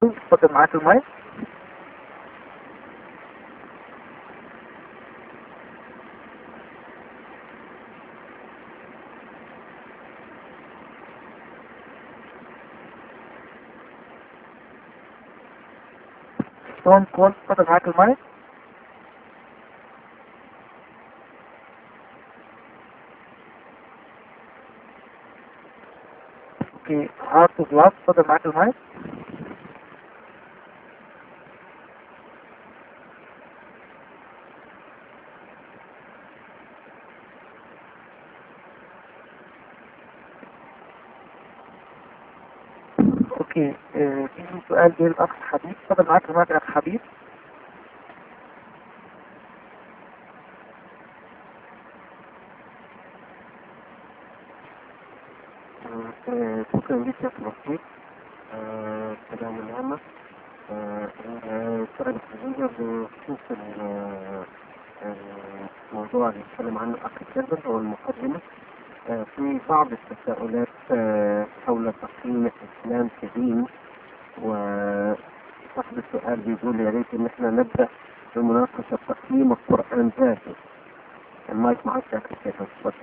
اتفضل معاك المايك توم كول اتفضل معاك المايك اوكي هارت بلاس اتفضل معاك المايك اوكي آه، في سؤال جاي الاخ حبيب اتفضل معاك المايك يا اخ حبيب آه، شكرا لك يا اخي بسيط كلام العامة السؤال الجديد بخصوص ال- الموضوع اللي اتكلم عنه اخ الجبل او المقدمة آه، في بعض التساؤلات آه، حول تقييم الاسلام كدين وصاحب السؤال بيقول يا ريت ان احنا نبدا بمناقشه تقييم القران ذاته المايك معك يا اخي كيف اتفضل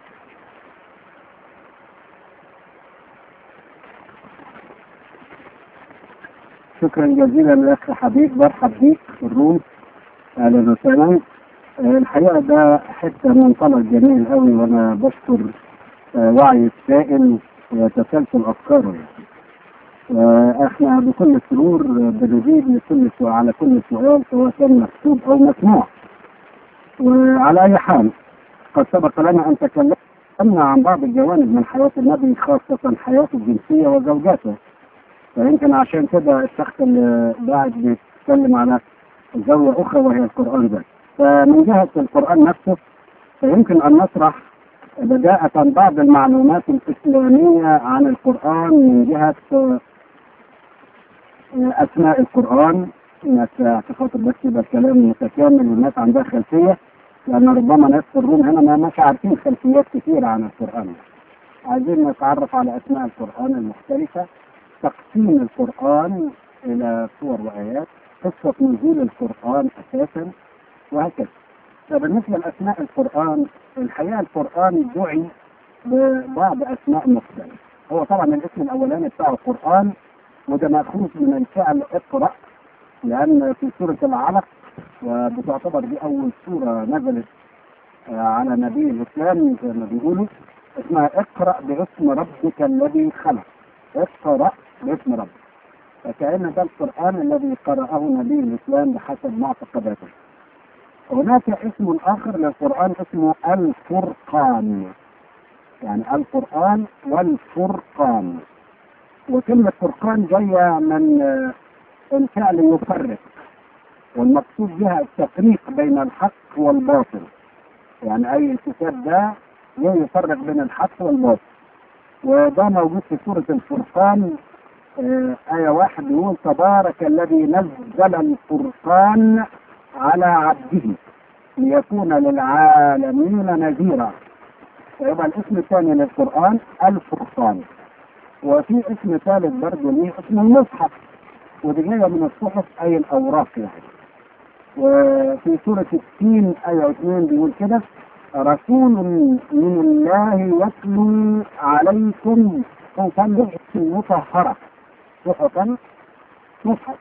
شكرا جزيلا لك حبيب مرحب بيك في الروم اهلا وسهلا آه، الحقيقه ده حته منطلق جميل قوي وانا بشكر آه، وعي السائل وتسلسل افكاره يعني. آه، احنا بكل سرور آه، بنجيب لكل سؤال على كل سؤال سواء كان مكتوب او مسموع وعلى اي حال قد سبق لنا ان تكلمنا عن بعض الجوانب من حياه النبي خاصه حياته الجنسيه وزوجاته فيمكن عشان كده الشخص اللي قاعد بيتكلم على زاوية أخرى وهي القرآن ده فمن جهة القرآن نفسه فيمكن أن نشرح بداءة بعض المعلومات الإسلامية عن القرآن من جهة آه، أسماء القرآن الناس عشان خاطر بس يبقى الكلام متكامل والناس عندها خلفية لأن ربما ناس في الروم هنا ما مش عارفين خلفيات كثيرة عن القرآن عايزين نتعرف على أسماء القرآن المختلفة تقسيم القرآن إلى صور وآيات قصة نزول القرآن أساسا وهكذا فبالنسبة لأسماء القرآن الحقيقة القرآن دعي ببعض أسماء مختلفة هو طبعا الاسم الأولاني بتاع القرآن وده مأخوذ من الفعل اقرأ لأن في سورة العلق وبتعتبر دي أول سورة نزلت آه، على نبي الإسلام زي ما بيقولوا اسمها اقرأ باسم ربك الذي خلق اقرأ باسم ربك فكأن ده القرآن الذي قرأه نبي الإسلام بحسب معتقداته هناك اسم آخر للقرآن اسمه الفرقان يعني القرآن والفرقان وكلمة فرقان جاية من آه، الفعل يفرق والمقصود بها التفريق بين الحق والباطل يعني أي كتاب ده جاي يفرق بين الحق والباطل وده موجود في سورة الفرقان آه، آية واحد يقول تبارك الذي نزل الفرقان على عبده ليكون للعالمين نذيرا يبقى الاسم الثاني للقرآن الفرقان وفي اسم ثالث برضه ليه اسم المصحف ودي جايه من الصحف اي الاوراق يعني وفي سورة التين آية 2 بيقول كده رسول من الله يتلو عليكم صحفا مطهرة صحفا مصحف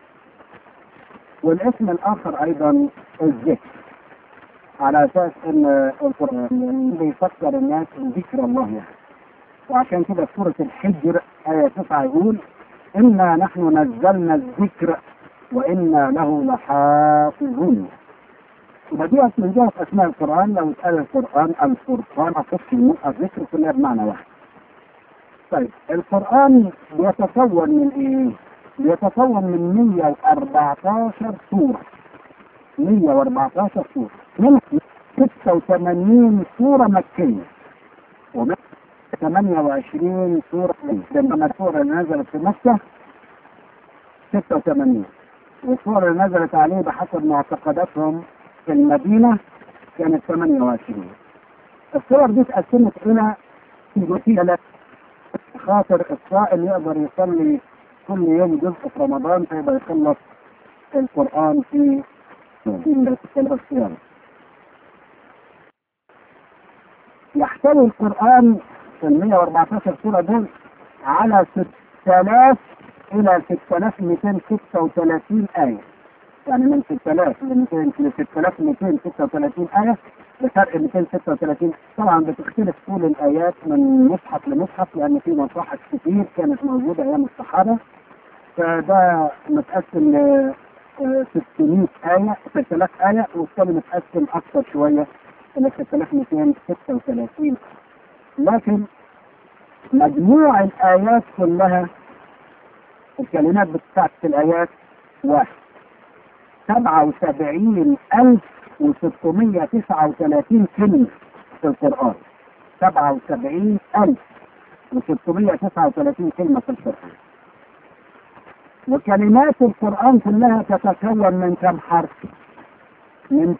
والاسم الآخر أيضا الذكر على أساس أن القرآن بيفكر الناس بذكر الله يعني وعشان كده في سورة الحجر آية 9 يقول إنا نحن نزلنا الذكر وإنا له لحافظون يبقى دي من جهة أسماء القرآن لو اتقال القرآن الفرقان القسم الذكر كلها بمعنى واحد. طيب القرآن بيتكون من إيه؟ بيتكون من 114 سورة 114 سورة من 86 سورة مكية ومن 28 سورة لما السورة اللي نزلت في مكة 86 والسورة اللي نزلت عليه بحسب معتقداتهم في المدينة كانت 28 الصور دي اتقسمت إلى ثلاث خاطر الصائم يقدر يصلي كل يوم جزء في رمضان فيبقى يخلص القرآن في في الصيام يحتوي القرآن في ال 114 سورة دول على 6000 إلى 6236 آية يعني من 6000 ل 200 ل 6236 آية بفرق 236 طبعا بتختلف طول الآيات من مصحف لمصحف لأن في مصاحف كتير كانت موجودة أيام الصحابة فده متقسم ل 600 آية 6000 آية والثاني متقسم أكثر شوية إلى 6236 لكن مجموع الآيات كلها الكلمات بتاعت الآيات واحد سبعة وسبعين ألف وستمية تسعة وثلاثين كلمة في القرآن سبعة وسبعين ألف وستمية تسعة وثلاثين كلمة في القرآن وكلمات القرآن كلها تتكون من كم حرف؟ من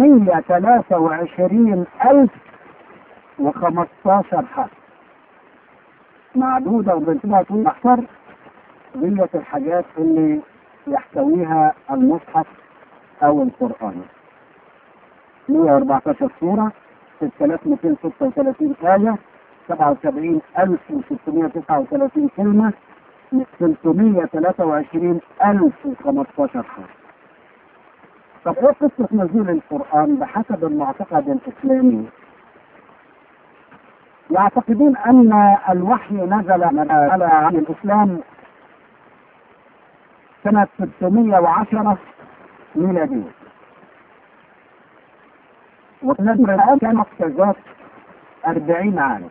323 ألف وخمستاشر حرف معدودة وبنتبه طول أكثر ديت الحاجات اللي يحتويها المصحف أو القرآن 114 سورة 6236 آية 77639 كلمة 323 ألف وخمستاشر حرف طب ايه قصة نزول القرآن بحسب المعتقد الإسلامي؟ يعتقدون أن الوحي نزل على عن الإسلام سنة 610 ميلادية والنبي كان مقتزات 40 عام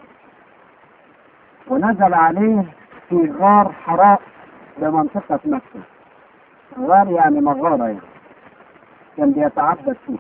ونزل عليه في غار حراء بمنطقة مكة غار يعني مغارة يعني كان بيتعبد فيه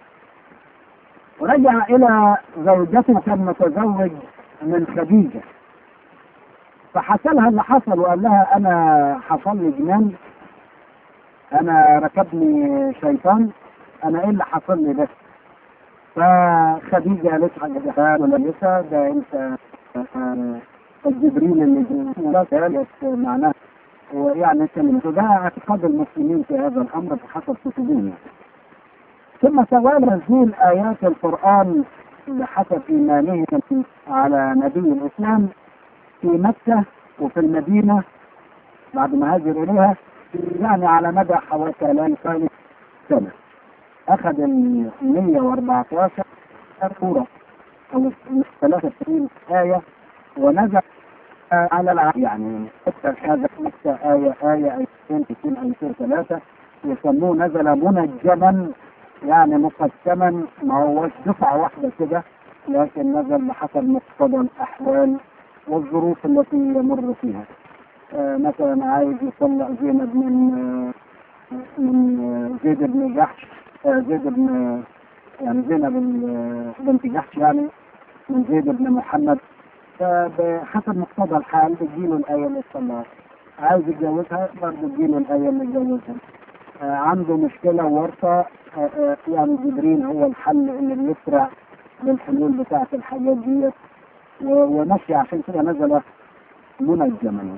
ورجع إلى زوجته كان متزوج من خديجة فحكى لها اللي حصل وقال لها أنا حصل لي جنان أنا ركبني شيطان أنا إيه اللي حصل لي ده؟ فخديجة قالت حاجة ده مليسة ده أنت الجبريل اللي لا قالت معناه ويعني كلمة ده اعتقاد المسلمين في هذا الأمر بحسب كتبهم ثم توالى نزول آيات القرآن بحسب إيمانهم على نبي الإسلام في مكة وفي المدينة بعد ما هاجر إليها يعني على مدى حوالي ثلاث سنة أخذ ال 114 سورة أو 33 آية ونزل على العالم يعني أكثر هذا مكة آية آية آيتين اثنين آيتين ثلاثة يسموه نزل منجما يعني مقسما ما هوش دفعة واحدة كده لكن نزل بحسب مقتضى الأحوال والظروف التي يمر فيها آه مثلا عايز يطلع زينب من آه من آه زيد بن جحش زيد بن يعني زينب بنت جحش يعني من زيد بن محمد فبحسب مقتضى الحال بتجيله الآية اللي صلاها عايز يتجوزها برضه تجيله الآية اللي يتجوزها آه عنده مشكلة ورطة آه آه يعني جبريل هو الحل اللي بيسرع للحلول بتاعة الحاجات ديت ومشي عشان كده نزل منجما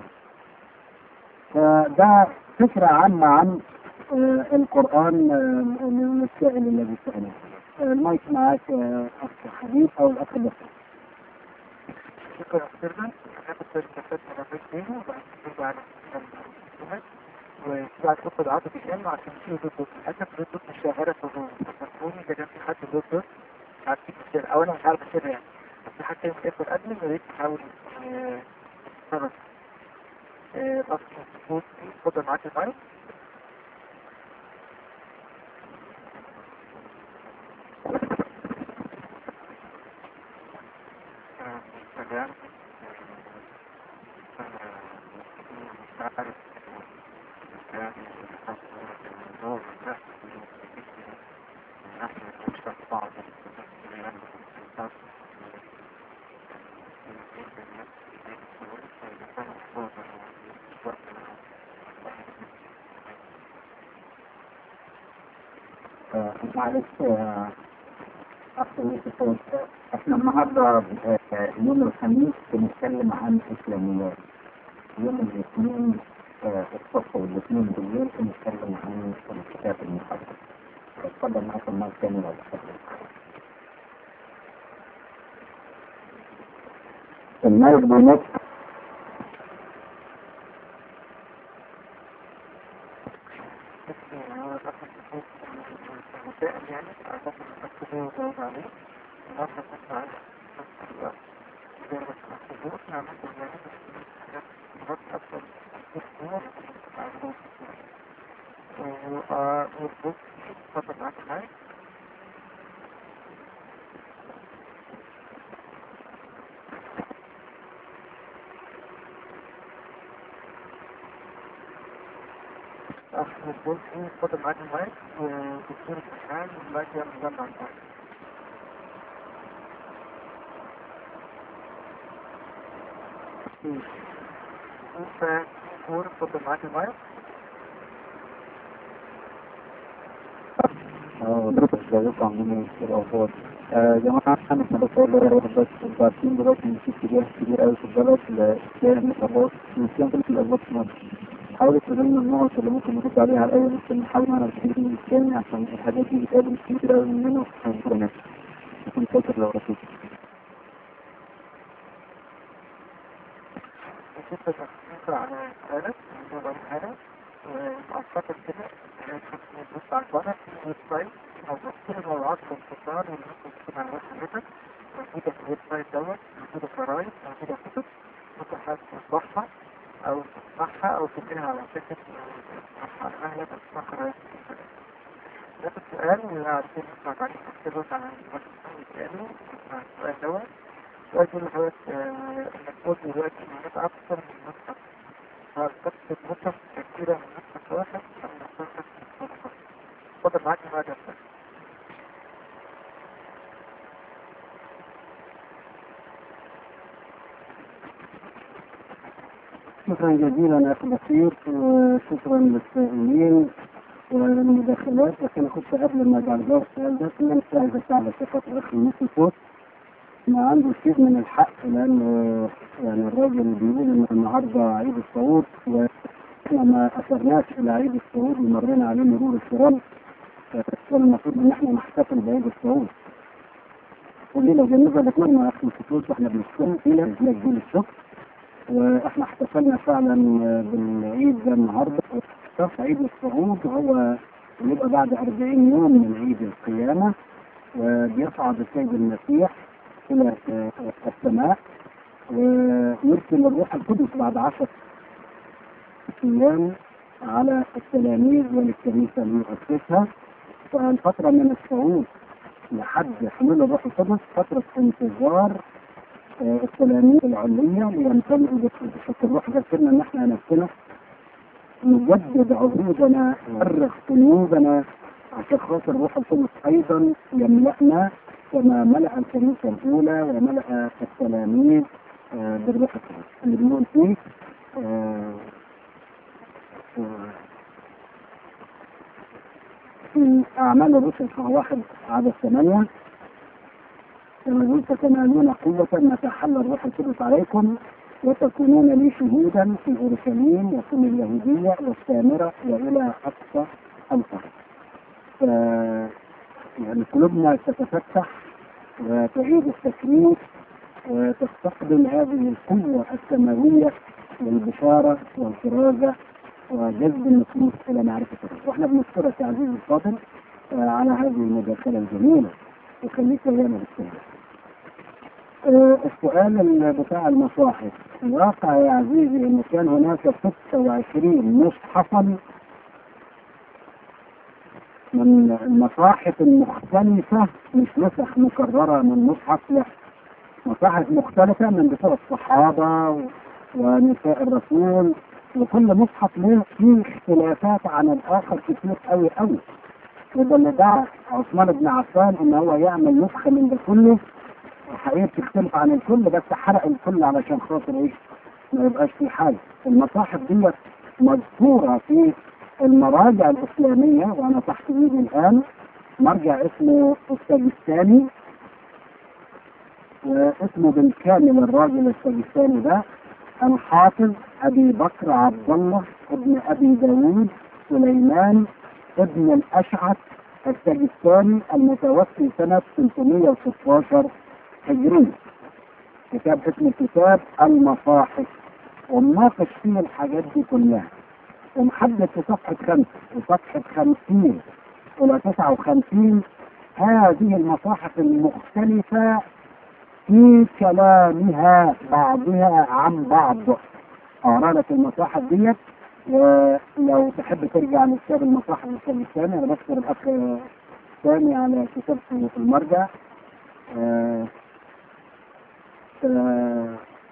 فده فكرة عامة عن القرآن للسائل الذي سأله المايك معاك أخ حبيب أو الأخ بكر شكرا سيرنا هناخد استفدت من الفيديو وبعد كده على وبعد تاخد عاطف الجنة عشان في ضد للأسف ضد مش شاهرة حضور مفهومي إذا كان في حد ضد عارفين السر أو أنا مش عارف السر يعني بس حتى يوم تاخد أدمن يا ريت تحاول تتصرف الأخ مظبوط اتفضل معاك المايك تمام معلش أخ يوسف احنا النهارده يوم الخميس بنتكلم عن الاسلاميات يوم الاثنين الصبح والاثنين بالليل بنتكلم عن الكتاب المقدس. اتفضل معاكم المايك تاني لو تحبوا. المايك بينط بس هو الأخر مسائل يعني أعتقد أكتبه وجاوب عليه النهارده كنت عايز نفس الوقت زي ما تحسبوش نعمل يعني بس حاجات مرات أكتر كتير والبوك اتفضل معاك معايا أخ البوك اتفضل معاك المايك ودكتور الامتحان والمايك يلا مجمع معاك فور اتفضل معاك المايك حضرتك ازيكم عاملين ايه الاخبار؟ يا جماعه انا بتصور بس انتوا عارفين دلوقتي ان في اتجاه كبير قوي في البلد لاتجاه الارباط نسيان كل الارباط في مصر. حاولوا تقولوا النقط اللي ممكن نرد عليها على الاول بس نحاول على التلفزيون الثاني عشان الحاجات دي بتقابل كتير قوي مننا وناس يكون فاكر لو رسول وكنت بفكر على حالة نجرب حالة وأعتقد كده نبص على البنا في ويب سايت موجود كل موضوعات الانتصار اللي ممكن تكون على حضرتك موجودة في الويب سايت دوت موجودة خرايط موجودة كتب ممكن حضرتك تصبحها أو تسمعها أو تديها على فكرة تسمعها على مهلك أو تسمع خرايط ده السؤال اللي عايزين نسمع بعد كده على المسؤول الثاني نسمع السؤال دوت السؤال ده اللي هو انك تقول دلوقتي هناك اكثر من مصحف هل تكتب مصحف كثيرة من مصحف واحد ام مصحف مصحف اتفضل معاك ما ده شكرا جزيلا يا اخي بصير وشكرا للسائلين والمداخلات لكن كنت قبل ما اجعل جواب السؤال ده كنت عايز على صفة الاخ يوسف فوت ما عنده شيء من الحق لان يعني الراجل بيقول ان النهارده عيد الصعود واحنا ما اثرناش الى عيد الصعود ومرينا عليه مرور الكرام كان المفروض ان احنا نحتفل بعيد الصعود وليله جميله بتمنى يا اخي الفلوس واحنا بنشتغل فيها نجيل الشكر واحنا احتفلنا فعلا بالعيد ده النهارده في عيد الصعود وهو بيبقى بعد 40 يوم من عيد القيامه وبيصعد السيد المسيح الى السماء ويرسل الروح القدس بعد عشر ايام على التلاميذ وللكنيسه اللي يؤسسها فالفتره من الصعود لحد حلول الروح القدس فتره انتظار التلاميذ العليا ليمتلئوا بشكل الروح ذكرنا ان احنا نفسنا نجدد عهودنا نفرغ قلوبنا عشان خاطر الروح القدس ايضا يملأنا كما ملأ الكنيسة الأولى وملأ التلاميذ آه بالروح القدس اللي بنقول فيه آه آه في أعمال الرسل واحد عدد ثمانية كما يقول فتنالون قوة متى حل الروح القدس عليكم وتكونون لي شهودا في أورشليم وفي اليهودية والسامرة وإلى أقصى الأرض. يعني قلوبنا تتفتح وتعيد التكليف وتستقبل هذه القوة السماوية للبشارة والكرازة وجذب النفوس إلى معرفة الله وإحنا بنشكرك يا عزيزي الفاضل على هذه المداخلة الجميلة وخليك ويانا بالسلامة. السؤال بتاع المصاحف الواقع يا عزيزي انه كان هناك 26 مصحفا من المصاحف المختلفة مش نسخ مكررة من مصحف لا مصاحف مختلفة من بتوع الصحابة ونساء الرسول وكل مصحف له فيه اختلافات عن الآخر كتير قوي قوي وده اللي دعا عثمان بن عفان ان هو يعمل نسخة من ده كله الحقيقة بتختلف عن الكل بس حرق الكل علشان خاطر ايه ما يبقاش في حاجة المصاحف دي مذكورة في المراجع الإسلامية وأنا تحت إيدي الآن مرجع اسمه السجستاني واسمه بالكامل الراجل السجستاني ده الحافظ أبي بكر عبد الله ابن أبي داوود سليمان ابن الأشعث السجستاني المتوفي سنة 316 هجرية كتاب اسمه كتاب المصاحف ونناقش فيه الحاجات دي كلها ونحدد في صفحة خمسة وصفحة خمسين إلى تسعة وخمسين هذه المصاحف المختلفة في كلامها بعضها عن بعض أقرأ لك المصاحف ديت ولو تحب ترجع لكتاب المصاحف الكتاب الثاني أنا بشكر الأخ ثاني على كتاب في المرجع آه آه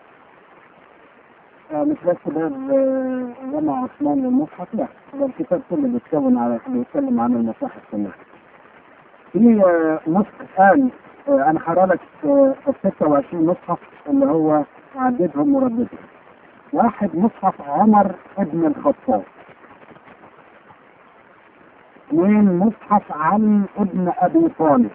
آه مش بس باب جمع عثمان للمصحف لا ده الكتاب كله بيتكون على بيتكلم عن المصاحف كلها. في نسخ الان انا هقرا لك ال 26 مصحف اللي هو عددهم ورددهم. واحد مصحف عمر ابن الخطاب. اثنين مصحف علي ابن ابي طالب.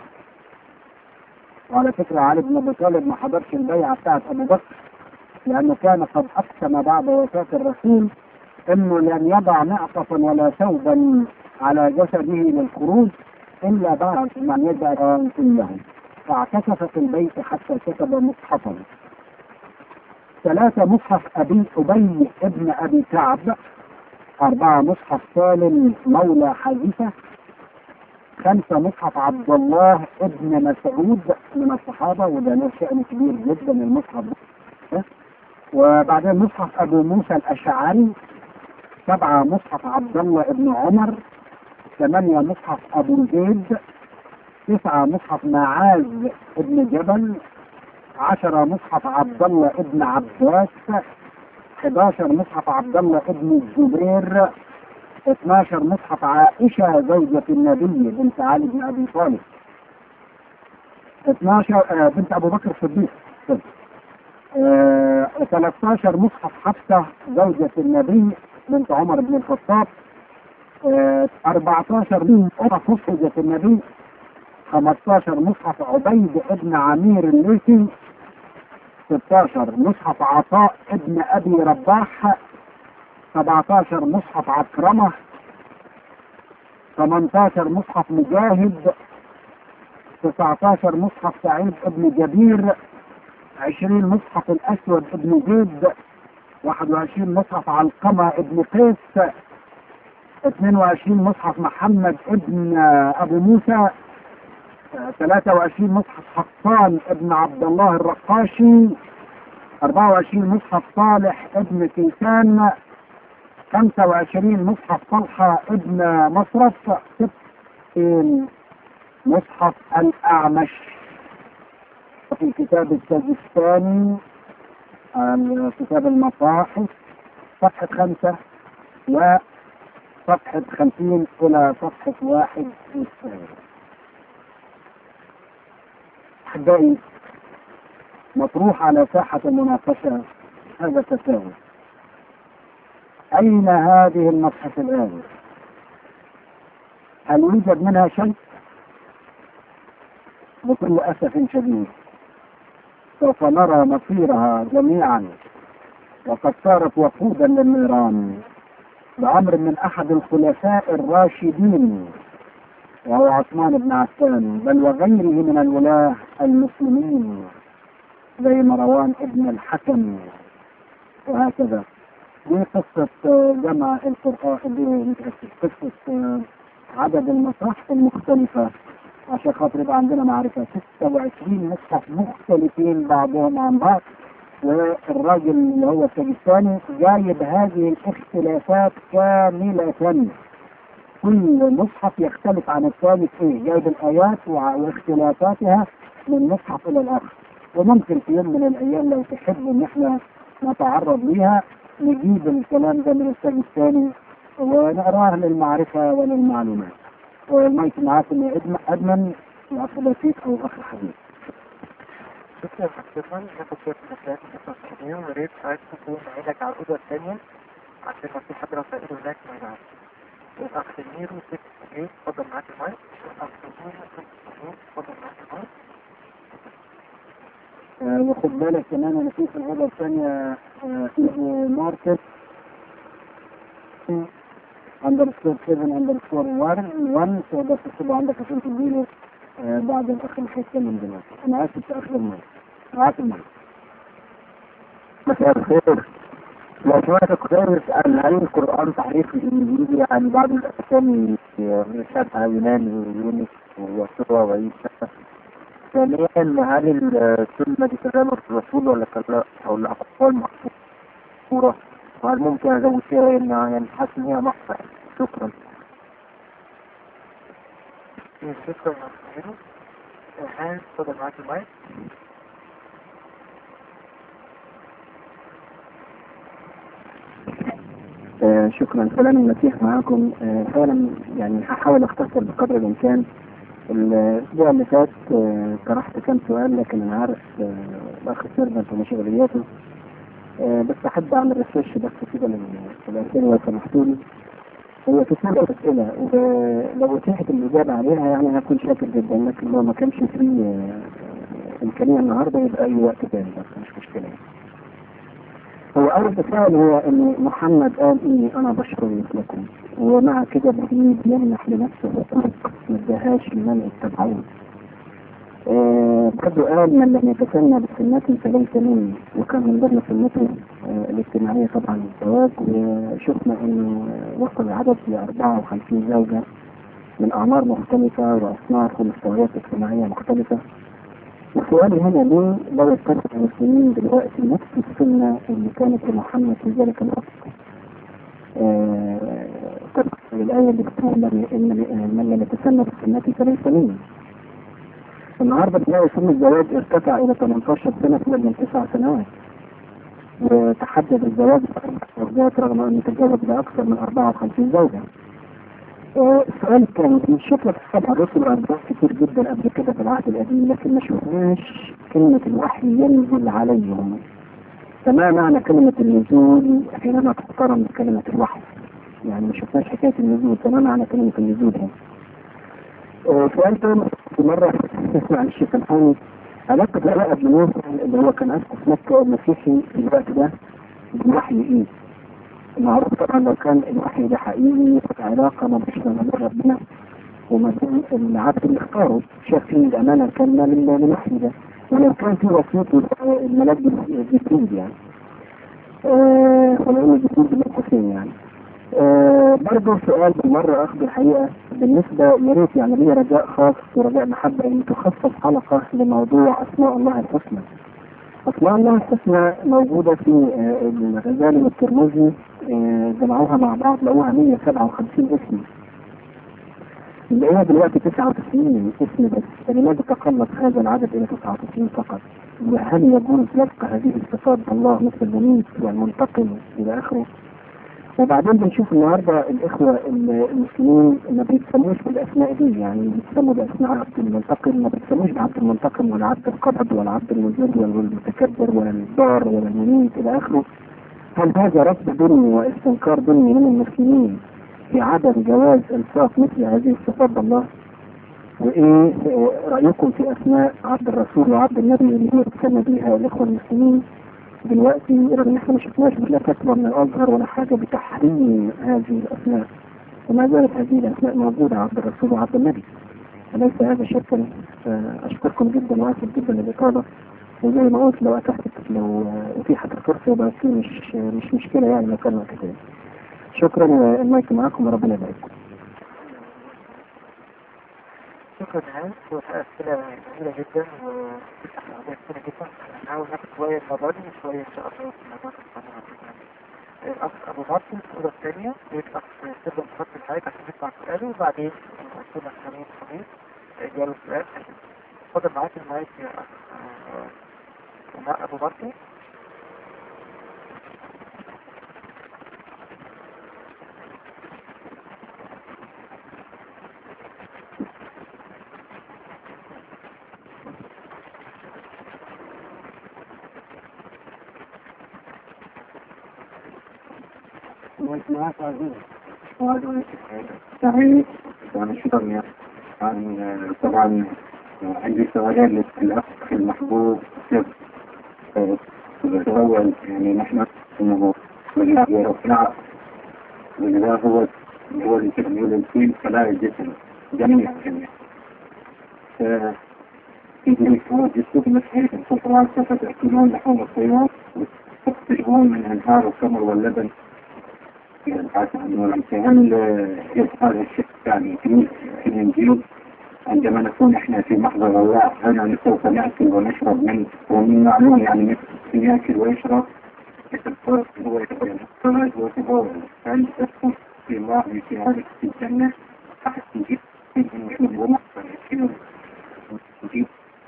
وعلى فكره علي بن ابي طالب ما حضرش البيعه بتاعت ابو بكر لأنه كان قد أقسم بعد وفاة الرسول أنه لن يضع معطفا ولا ثوبا على جسده للخروج إلا بعد ما يدعى كلهم فاعتكف في البيت حتى كتب مصحفا ثلاثة مصحف أبي أبي ابن أبي كعب أربعة مصحف سالم مولى حذيفة خمسة مصحف عبد الله ابن مسعود من الصحابة وده له شأن كبير جدا المصحف ده وبعدين مصحف ابو موسى الاشعري سبعة مصحف عبد الله ابن عمر ثمانية مصحف ابو زيد تسعة مصحف معاذ ابن جبل عشرة مصحف عبد الله ابن عباس 11 مصحف عبد الله ابن الزبير 12 مصحف عائشة زوجة النبي بنت علي بن ابي طالب 12 آه بنت ابو بكر الصديق آه 13 مصحف حفصة زوجة النبي بنت عمر بن الخطاب آه 14 مصحف زوجة النبي 15 مصحف عبيد ابن عمير الليثي 16 مصحف عطاء ابن ابي رباح 17 مصحف عكرمة 18 مصحف مجاهد 19 مصحف سعيد ابن جبير عشرين مصحف الأسود ابن زيد واحد وعشرين مصحف علقمة ابن قيس اثنين وعشرين مصحف محمد ابن أبو موسى ثلاثة وعشرين مصحف حصان ابن عبد الله الرقاشي أربعة وعشرين مصحف صالح ابن كيسان خمسة وعشرين مصحف طلحة ابن مصرف ستين مصحف الأعمش في كتاب السجستاني كتاب المصاحف صفحة خمسة وصفحة خمسين إلى صفحة واحد أحبائي مطروح على ساحة المناقشة هذا التساؤل أين هذه المصحف الآن؟ هل يوجد منها شيء؟ بكل أسف شديد سوف نرى مصيرها جميعا وقد صارت وقودا للنيران بأمر من أحد الخلفاء الراشدين وهو عثمان بن عفان بل وغيره من الولاة المسلمين زي مروان ابن الحكم وهكذا دي قصة جمع القرآن دي قصة عدد المصاحف المختلفة عشان خاطر يبقى عندنا معرفة 26 مصحف مختلفين بعضهم عن بعض والراجل اللي هو السجستاني جايب هذه الاختلافات كاملة كل مصحف يختلف عن الثاني في ايه جايب الايات واختلافاتها من مصحف الى الاخر وممكن في يوم من الايام لو تحب ان احنا نتعرض ليها نجيب الكلام ده من السجستاني ونقراه للمعرفة وللمعلومات والمايك معاكم يا أدمن الأخ بسيط أو الأخ حبيب شكرا شكرا ناخد شوية مسائل في الصحية ويا ريت ساعات تكون عينك على الأوضة الثانية عشان لو في حد رسائل هناك ما يزعلش الأخ ميرو 6 8 اتفضل معاك المايك الأخ ميرو 6 8 اتفضل معاك المايك آه، وخد بالك كمان انا في في الغرفه الثانيه اسمه ماركت اندرسكور 7 اندرسكور 1 1 فبس تبقى عندك عشان تديله آه، بعد الاخ اللي هيتكلم دلوقتي انا اسف تاخر المايك معاك المايك مساء الخير لو سمعت كويس عن هل القرآن تحريف الإنجليزي يعني بعض الأسامي من الشرح يوناني ويونس ويسوع وعيسى ثانيا هل السنة دي كلام الرسول ولا كلام أو الأقوال محصورة وهل ممكن أزود فيها إن يعني حاسس إن هي نقصة يعني. شكرا شكرا يا أخي الحين تفضل معاك المايك آه شكرا كلام المسيح معاكم آه فعلا يعني هحاول اختصر بقدر الامكان الاسبوع اللي فات آه طرحت كم سؤال لكن انا عارف آه الاخ سيرفنت ومشغولياته آه بس احب اعمل ريفرش بس كده للاسئله لو سمحتوا لي هو كتير اسئله ولو اتيحت الاجابه عليها يعني هكون شاكر جدا لكن لو ما كانش في آه امكانيه النهارده يبقى اي وقت تاني بس مش مشكله يعني. هو أول تساؤل هو إن محمد قال إني أنا بشر مثلكم ومع كده بعيد يمنح لنفسه حقوق ما اداهاش لمن اتبعوه. آه برضه قال من لم يتسنى بسنتي فليس مني وكان من ضمن سنته آه الاجتماعية طبعا الزواج وشفنا إنه وصل العدد ل 54 زوجة من أعمار مختلفة وأصناف ومستويات اجتماعية مختلفة وسؤالي هنا ليه لو اتبع المسلمين دلوقتي نفس السنة اللي كانت لمحمد في ذلك الوقت طبعا الآية اللي بتقول إن من لم يتسنى بالسنة فليس مني النهاردة تلاقي سن الزواج ارتفع إلى 18 سنة بدل من تسع سنوات وتحدد الزواج بأربع زوجات رغم أن تتجاوز بأكثر من 54 زوجة السؤال الثاني بنشوف لك السبع رسل وأنبياء كتير جدا قبل كده في العهد القديم لكن ما شفناش كلمة الوحي ينزل عليهم فما معنى كلمة النزول حينما تقارن بكلمة الوحي يعني ما شفناش حكاية النزول فما معنى كلمة النزول هنا سؤال تاني في مرة معلش سامحوني علاقة بقى ابن موسى اللي هو كان أسقف مكة المسيحي في الوقت ده بالوحي إيه؟ النهارده طبعا لو كان الوحي ده حقيقي علاقه ما بين ما بين ربنا وما بين العبد اللي اختاره شايفين الامانه الكامله للوحي ده ولو كان في وسيط الملاك جديد يعني آه ولو جديد بالقسم يعني آه برضه سؤال بالمرة أخذ الحقيقة بالنسبة يا ريت يعني لي رجاء خاص ورجاء محبة إن تخصص حلقة لموضوع أسماء الله الحسنى. أسماء الله الحسنى موجودة في آه الغزالي والترمذي آه جمعوها مع بعض لقوها 157 اسم. اللي هي دلوقتي 99 اسم بس، فلماذا تقلص هذا العدد إلى 99 فقط؟ وهل يجوز لفق هذه الصفات بالله مثل المميت والمنتقم إلى آخره؟ وبعدين بنشوف النهارده الاخوه المسلمين ما بيتسموش بالاسماء دي يعني بيتسموا باسماء عبد المنتقم ما بيتسموش بعبد المنتقم ولا عبد القبض ولا عبد المذل ولا المتكبر ولا الضار ولا المميت الى اخره هل هذا رفض ظلمي واستنكار ظلمي من المسلمين في عدم جواز الصاف مثل هذه الصفات بالله وايه رايكم في اسماء عبد الرسول وعبد النبي اللي هي بتسمى بيها الاخوه المسلمين دلوقتي رغم ان احنا ما شفناش لا فتوى من الازهر ولا حاجه بتحريم هذه الاسماء وما زالت هذه الاسماء موجوده عبد الرسول وعبد النبي أليس هذا شكرا أشكركم جدا وأسف جدا للإطالة وزي ما قلت لو أتحت لو أتيحت الفرصة يبقى في مش مش مشكلة يعني لو كان وقت تاني شكرا المايك معاكم وربنا يبارككم شكرا نهاية وأسئلة جميلة جدا وتفتح مواضيع كتيرة جدا هنحاول ناخد شوية المرة دي وشوية إن شاء الله في الموضوع الأخ أبو مارتن الصورة الثانية يطلع تبدأ تحط الحاجة عشان تسمع سؤاله وبعدين الأستاذ حميد حميد إجابة السؤال اتفضل معاك المايك يا أخ أبو مارتن معك عزيز صحيح وانا شكرا عن طبعا عندي سؤال للاخ المحبوب سيف الأول يعني نحن أنه ورفع وإذا هو هو التكميل الفيل فلا الجسم جميع الجميع إذا يكون جسد مسيح الفطرة سوف تأكلون لحوم الطيور وتكتشفون من أنهار الخمر واللبن هل هذا الشيء يعني في في الإنجيل عندما نكون احنا في محضر الله هل سوف ناكل ونشرب من ومن معلوم يعني ياكل ويشرب يتفرق هو يتفرق ويتفرق هل تدخل في الله في هذه الجنة أحد يجيب يجيب ومحضر يجيب يجيب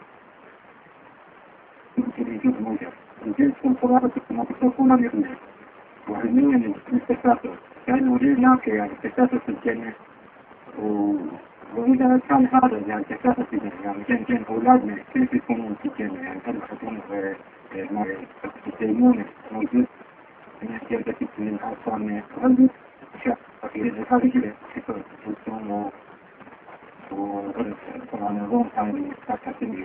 يجيب موجب الجنس القرآن كما تكون الإغناء وعلميا التكاثر كان وليناك يعني تكاثر في الجنة وإذا كان هذا يعني تكاثر في الجنة يعني كان كان أولادنا كيف يكونون في الجنة يعني هل يكونون الديمونة موجود من الجنة من الأطفال هل أشياء هذه كده فكرة الصوم وطبعا الروم كان يستحقون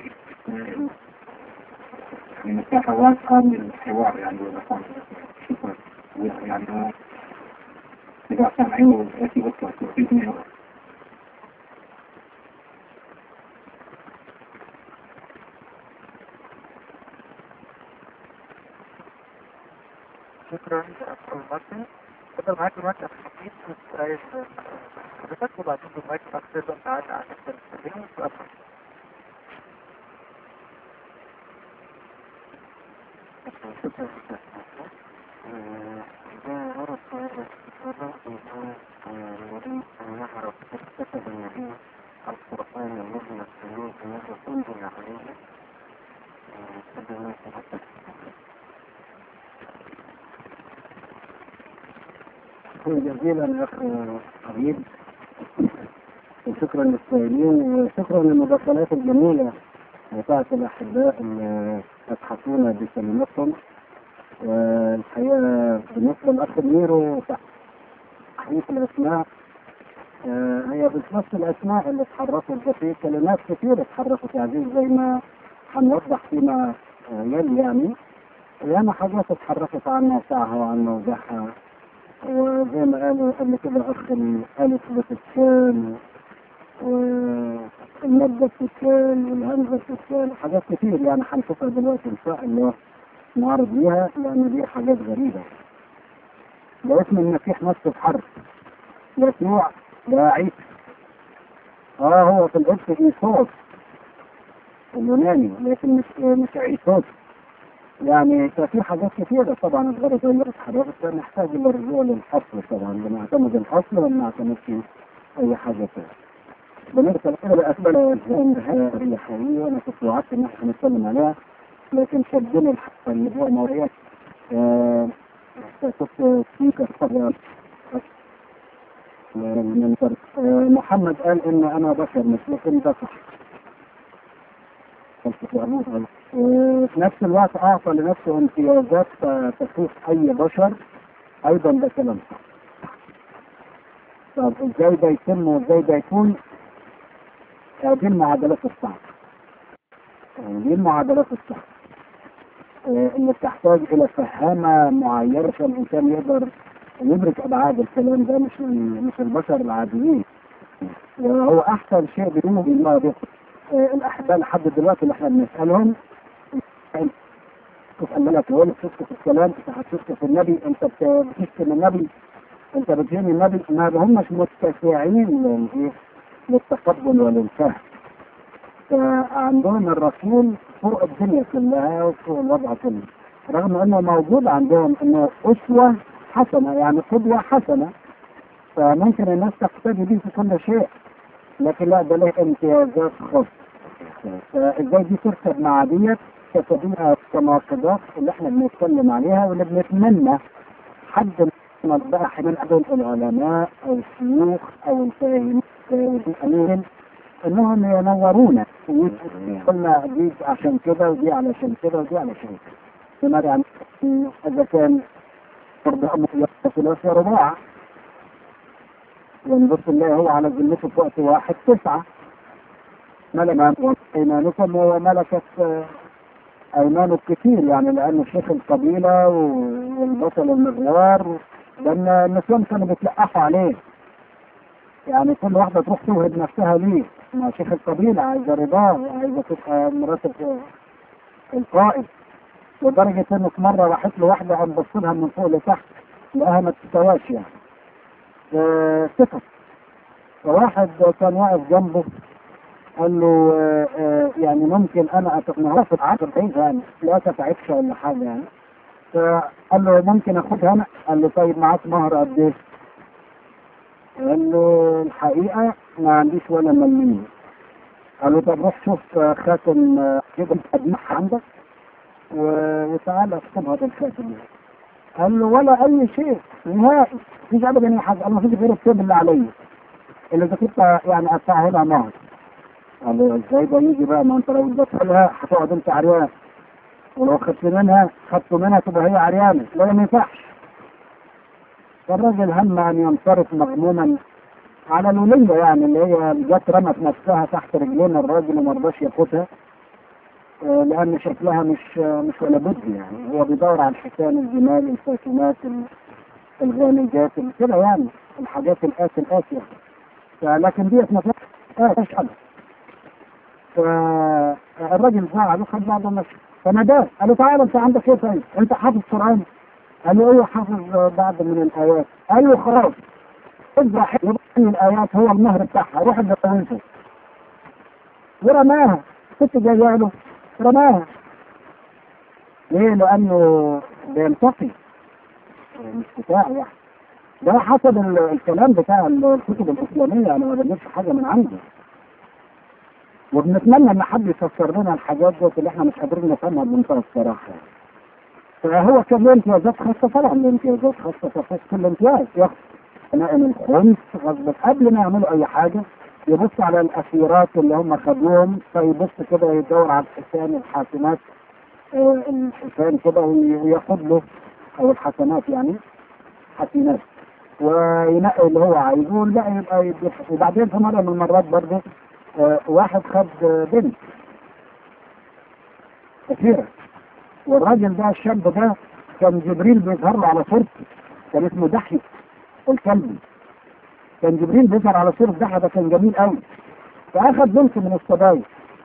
يعني مساحة واسعة من الحوار يعني والمقام شكرا يعني إذا سمعوا أتي وصلت بإذن شكرا أخو المصري تفضل معاك المايك أخو حكيم وتسأل حضرتك وبعدين المايك أخو تقدر تعالى عن التلفزيون وتسأل جزيلا يا اخي حبيب وشكرا للسائلين وشكرا للمداخلات الجميله بتاعت الاحباء اللي ابحثونا بكلماتهم والحقيقه بالنسبه للاخ ميرو تحقيق الاسماء هي مش نفس الاسماء اللي اتحركت ده في كلمات كثيره اتحركت يعني زي ما هنوضح فيما يلي يعني ياما حاجات اتحركت عن موقعها وعن موضعها وزي ما قالوا قبل كده الاخ الالف بتتشال والمادة بتتشال والهمزة بتتشال حاجات كتير يعني هنشوفها دلوقتي ان شاء الله نعرض ليها لان دي حاجات غريبة ده اسم المسيح نفسه بحرف يسوع ده عيسى اه هو في القدس ايسوس اليوناني لكن مش مش عيسوس يعني ففي حاجات كثيرة طبعا الغرض اللي اتحركت نحتاج للرجوع للحصر طبعا بنعتمد الحصر وما نعتمدش أي حاجة ثانية. بنرسل إلى الأسباب هي حقيقية وأنا كنت وعدت إن احنا هنتكلم عليها لكن شدني الحق اللي هو موريات كنت سبيكر طبعا محمد قال إن أنا بشر مثلكم ده صح وفي نفس الوقت اعطى لنفسه امتيازات تخصيص اي بشر ايضا ده كلام صح طب ازاي ده يتم وازاي ده يكون دي المعادلات الصعبة دي المعادلات الصعبة اللي بتحتاج الى فهامة معينة عشان الانسان يقدر يدرك ابعاد الكلام ده مش مش البشر العاديين وهو احسن شيء بيقوموا بالله به الاحباء لحد دلوقتي اللي احنا بنسالهم شوف قال لك يقول لك تسكت الكلام انت هتسكت النبي انت بتشتم النبي انت بتهين النبي ما همش متسعين للايه؟ للتقبل وللفهم فعندهم الرسول فوق الدنيا كلها وفوق الوضع كله رغم انه موجود عندهم انه اسوه حسنه يعني قدوه حسنه فممكن الناس تقتدي به في كل شيء لكن لا ده له امتيازات خاصه فازاي دي تركب مع ديت ستبقى التناقضات اللي احنا بنتكلم عليها واللي بنتمنى حد من بقى من هذول العلماء او الشيوخ او الفاهم او الامين انهم ينورونا قلنا دي عشان كده ودي علشان كده ودي علشان كده بماذا يعني اذا كان فرض امر ثلاثة رباع ونبص الله هو على ذمته في وقت واحد تسعة ملك ايمانكم وملكت ايمانه كتير يعني لانه شيخ القبيله و- والبطل المغوار لان النسوان كانوا بيتلقحوا عليه يعني كل واحده تروح توهب نفسها ليه ما شيخ القبيله عايزه رضاه عايزه تبقى مرات ال- القائد لدرجه انه في مره راحت له واحده قام بص لها من فوق لتحت لقاها ما تستواش يعني آه، سكت فواحد كان واقف جنبه قال له آه، آه، يعني ممكن انا اتقنها في عشر بعيد يعني لا تتعبش ولا حاجه يعني فقال له ممكن اخدها انا قال له طيب معاك مهر قد ايه؟ قال له الحقيقه ما عنديش ولا مليم قال له طب روح شوف آه، خاتم آه، كده اجمعها عندك و- وتعالى اكتبها بالخاتم قال له ولا اي شيء نهائي مفيش ابدا اي حاجه قال له مفيش غير الكتاب اللي عليا اللي اذا كنت يعني ادفعه لها مهر قال له ازاي ده يجي بقى ما انت لو اديتها لها هتقعد انت عريان ولو خدت منها خدت منها تبقى هي عريانه لا ما ينفعش فالراجل هم ان ينصرف مغموما على الولية يعني اللي هي جت رمت نفسها تحت رجلين الراجل وما رضاش ياخدها آه، لان شكلها مش آه، مش ولا بد يعني هو بيدور على الحسان الجمال الفاتنات ال- الغانجات ال- كده يعني الحاجات الآس الآس يعني فلكن ديت ما فيهاش آه، مفيش حاجه فالراجل زعل وخد بعضه ومشي فناداه قال له تعالى انت عندك ايه طيب؟ انت حافظ قران؟ قال له ايوه حافظ بعض من الايات قال له خلاص اذبح يبقى الايات هو المهر بتاعها روح اتجوزها ورماها ست جايه له رماها ليه؟ لانه بينتقي مش بتاعه يعني ده حسب ال- الكلام بتاع الكتب الاسلاميه انا ما بجيبش حاجه من عندي وبنتمنى ان حد يفسر لنا الحاجات دي اللي احنا مش قادرين نفهمها بمنتهى الصراحه فهو كان له امتيازات خاصه طبعا له امتيازات خاصه ففوق كل امتياز ياخد نائم الخمس غصب قبل ما يعملوا اي حاجه يبص على الاسيرات اللي هم خدوهم فيبص كده يدور على الحسان الحاسمات آه، الحسان كده وي- وياخد له او الحسنات يعني حسنات وينقي اللي هو عايزه والباقي يبقى يدفع وبعدين في مره من المرات برضه آه، واحد خد آه، بنت كثيرة والراجل ده الشاب ده كان جبريل بيظهر له على صورته كان اسمه دحية الكلبي كان جبريل بيظهر على صورة دحية ده كان جميل قوي فأخذ بنت من الصبايا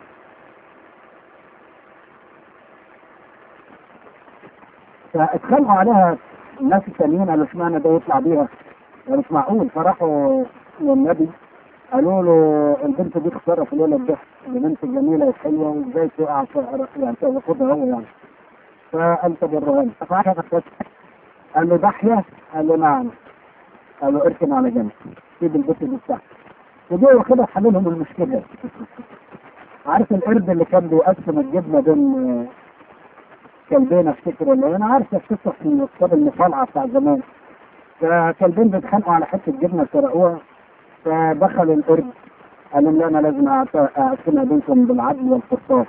فاتخانقوا عليها الناس التانيين قالوا اشمعنى ده يطلع بيها ده مش معقول فراحوا للنبي قالوا له البنت دي خساره في الولد ده البنت جميله وحلوه وازاي تقع في يعني تاخدها هو يعني فقال طب الرهان قال له ضحيه قال له نعم قال له اركن على جنب سيب البنت دي بتاعتك وجوا كده حلوا لهم المشكله عارف القرد اللي كان بيقسم الجبنه بين كلبين افتكر ولا انا عارف القصه في كتاب المصالعه بتاع زمان فكلبين بيتخانقوا على حته جبنه سرقوها فدخل القرد قال لهم لا انا لازم أعت- اقسمها بينكم بالعدل والقسطاس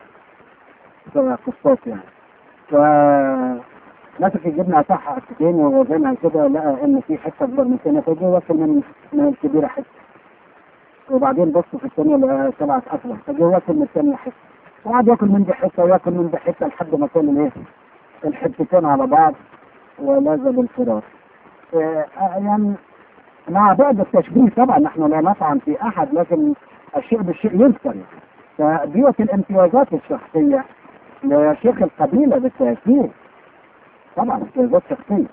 قسطاس يعني ف مسك الجبنه قطعها حتتين ووزنها كده لقى ان في حته اكبر من كده فجه واكل من من الكبيره حته وبعدين بص في الثانيه لقى طلعت اصغر فجه واكل من الثانيه حته وقعد ياكل من دي حته وياكل من دي حته لحد ما كان الايه الحتتين على بعض ولازم الفراغ آه، يعني مع بعض التشبيه طبعا نحن لا نطعن في احد لكن الشيء بالشيء يذكر فديوت الامتيازات الشخصيه لشيخ القبيله بالتاكيد طبعا امتيازات شخصيه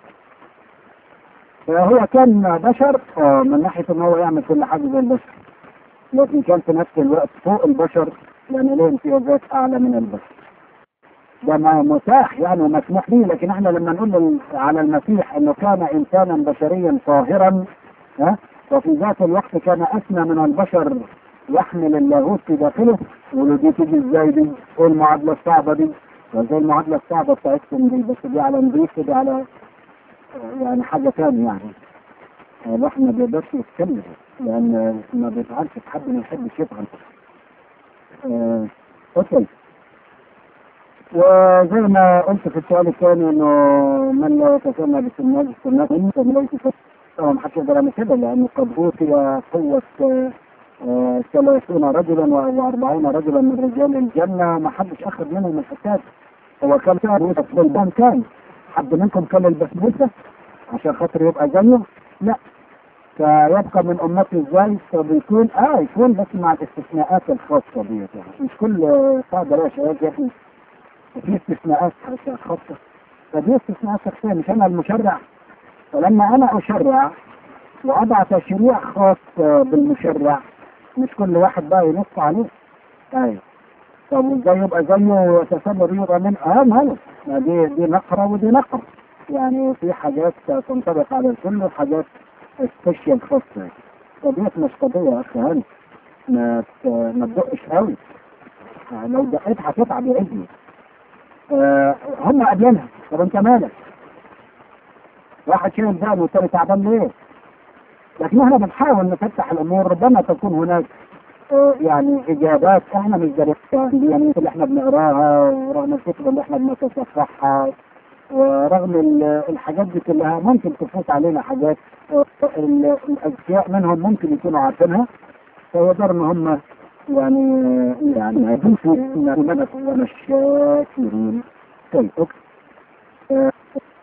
فهو كان بشر آه، من ناحيه ان هو يعمل كل حاجه زي البشر لكن كان في نفس الوقت فوق البشر لان له امتيازات اعلى من البشر ده ما متاح يعني ومسموح به لكن احنا لما نقول لل- على المسيح انه كان انسانا بشريا طاهرا ها وفي ذات الوقت كان اسمى من البشر يحمل اللاهوت في داخله يقولوا دي تيجي ازاي دي؟ ايه المعادله الصعبه دي؟ وزي المعادله الصعبه بتاعتكم دي بس دي على نضيف ودي على يعني حاجه ثانيه يعني الواحد ما بيقدرش يتكلم لان ما بيفعلش في حد ما يحبش يفهم آه، اوكي وزي ما قلت في السؤال الثاني انه من لا يتسمى بالسنات السنات من ليس ف- طبعا ما حدش يقدر يعمل كده لانه قد اوتي قوه آه، ثلاثين رجلا و40 رجلا من رجال الجنه ما حدش اخذ منهم الحساب هو كان بسبوسة في بلدان كان حد منكم كان البسبوسة عشان خاطر يبقى زيه لا فيبقى من امتي ازاي فبيكون اه يكون بس مع الاستثناءات الخاصة دي يعني. مش كل قاعدة يا شباب يا اخي في استثناءات خاصة فدي استثناءات شخصية مش انا المشرع فلما انا اشرع واضع تشريع خاص بالمشرع مش كل واحد بقى ينص عليه ايوه طب ازاي يبقى زيه وتسمر يبقى من اه ماله دي دي نقرة ودي نقرة يعني في حاجات تنطبق على الكل وحاجات سبيشال خاصة قضية مش قضية يا اخي هاني ما ت- ما تدقش قوي لو دقيت هتتعب يا ابني آه هم قابلينها طب انت مالك واحد شايل دقن والتاني تعبان ليه؟ لكن احنا بنحاول نفتح الامور ربما تكون هناك آه، يعني اجابات احنا مش دارسين يعني اللي احنا بنقراها ورغم الكتب اللي احنا بنتصفحها ورغم ال- الحاجات دي كلها ممكن تفوت علينا حاجات آه، ال- الاذكياء منهم ممكن يكونوا عارفينها فيقدر ان هم يعني يعني يضيفوا من الشاكرين طيب اوكي آه،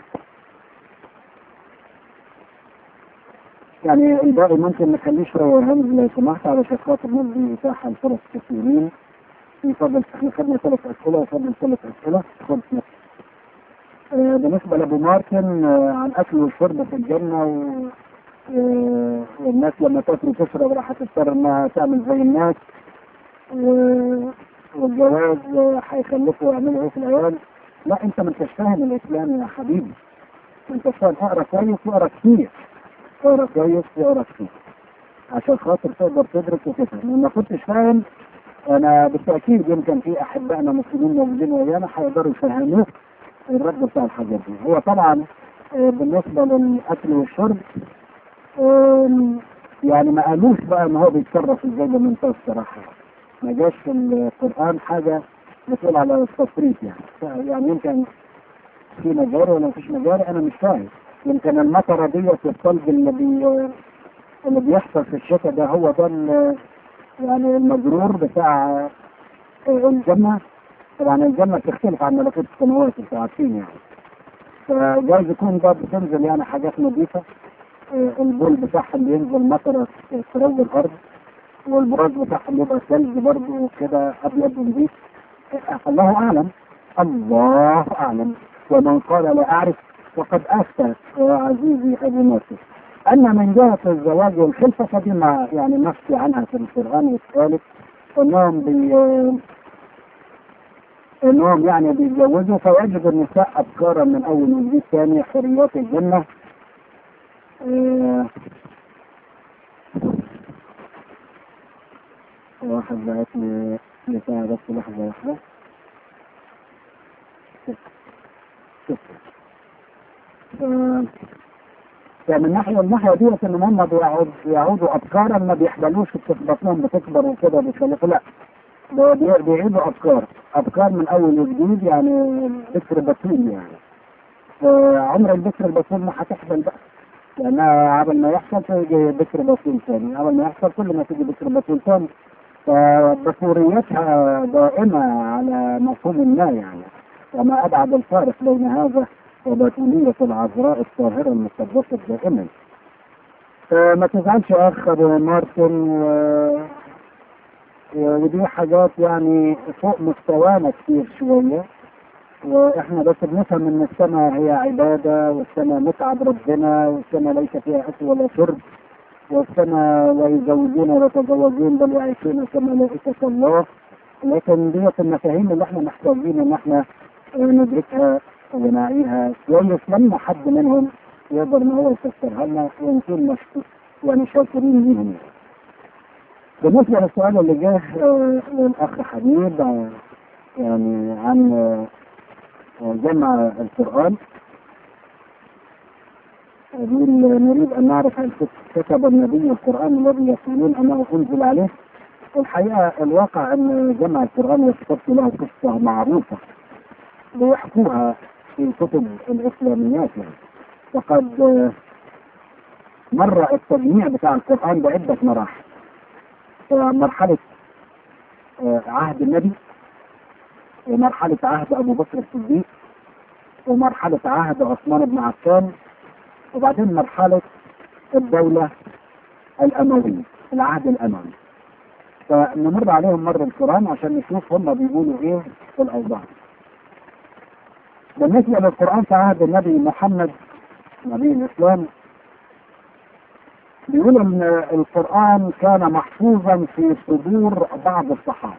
يعني الباقي ممكن نخليه شوية همز لو سمحت علشان خاطر ندي إتاحة لفرص كثيرين في فضل احنا خدنا ثلاث أسئلة وفضل ثلاث أسئلة خد آه، بالنسبة لأبو مارتن آه، عن أكل والشرب في الجنة و... آه، والناس لما تاكل وتشرب راح تضطر إنها تعمل زي الناس و... والجواز آه، هيخلفوا يعملوا إيه في العيال لا أنت ما انتش فاهم الإسلام يا حبيبي ما انتش فاهم اقرا كويس واقرا كتير اقرا كويس واقرا كتير عشان خاطر تقدر تدرك وتفهم ما كنتش فاهم انا بالتاكيد يمكن في احبائنا مسلمين موجودين ويانا هيقدروا يفهموك الرد بتاع الحاجات دي هو طبعا آه، بالنسبه للاكل والشرب آم، يعني ما قالوش بقى ان هو بيتصرف ازاي بمنتهى الصراحه ما جاش في القران حاجه بتقول على التصريف يعني يعني يمكن في مجاري ولا مفيش مجاري انا مش فاهم يمكن المطره ديت الثلج اللي بي اللي بيحصل في الشتاء ده هو ده ال- يعني المجرور بتاع الجنة طبعا الجنة بتختلف عن ملكوت السماوات انتوا عارفين يعني فجايز يكون ده بتنزل يعني حاجات نظيفة البول بتاعهم بينزل مطرة تروي الأرض والبراز بتاعهم بيبقى ثلج برضه كده أبيض ونضيف الله أعلم الله أعلم ومن قال لا أعرف وقد أفتى يا عزيزي أبو ناصر أما من جهة الزواج والخلفة فدي ما يعني نحكي عنها في القرآن والثالث أنهم بي أنهم يعني بيتجوزوا فيجد النساء أبكارا من أول وجديد ثاني حريات الجنة آه، واحد بعت لي بتاع بس لحظة واحدة آه، يعني من ناحية الناحية ديت ان هم بيعود يعودوا ابكارا ما بيحبلوش بطنهم بتكبر وكده بيخلفوا لا ده بي- بيعيدوا ابكار ابكار من اول وجديد يعني بكر بطول يعني عمر البكر البطول ما هتحبل بقى لانها عبل ما يحصل تيجي بكر بطول ثاني عبل ما يحصل كل ما تيجي بكر بطول ثاني فبكوريتها دائمة على مفهوم ما يعني وما أبعد الفارق بين هذا وبتولية العذراء الطاهرة المقدسة دائما فما تزعلش يا أخ أبو مارتن و... ودي حاجات يعني فوق مستوانا كتير شوية واحنا بس بنفهم ان السماء هي عبادة والسماء متعب ربنا والسماء ليس فيها اكل ولا شرب والسماء لا يزوجون ولا يتزوجون بل يعيشون كما ملائكة الله لكن ديت المفاهيم اللي احنا محتاجين ان احنا ندركها ونعيها كويس لما حد منهم يقدر ان هو يفسرها لنا ونكون مشكور يعني شاكرين ليهم بالنسبة للسؤال اللي جه آه، للأخ حبيب آه، يعني عن آه، جمع القرآن يقول نريد أن نعرف هل كتب النبي القرآن الذي يقولون أنه أنزل عليه الحقيقة الواقع أن جمع القرآن يكتب له قصة معروفة بيحكوها في الكتب الإسلاميات يعني وقد آه، مر التجميع بتاع القرآن بعدة مراحل مرحلة آه، عهد النبي ومرحلة عهد أبو بكر الصديق ومرحلة عهد عثمان بن عفان وبعدين مرحلة الدولة الأموية العهد الأموي فنمر عليهم مرة القرآن عشان نشوف هم بيقولوا إيه في الأوضاع بالنسبة للقرآن في عهد النبي محمد نبي الإسلام بيقول ان القرآن كان محفوظا في صدور بعض الصحابة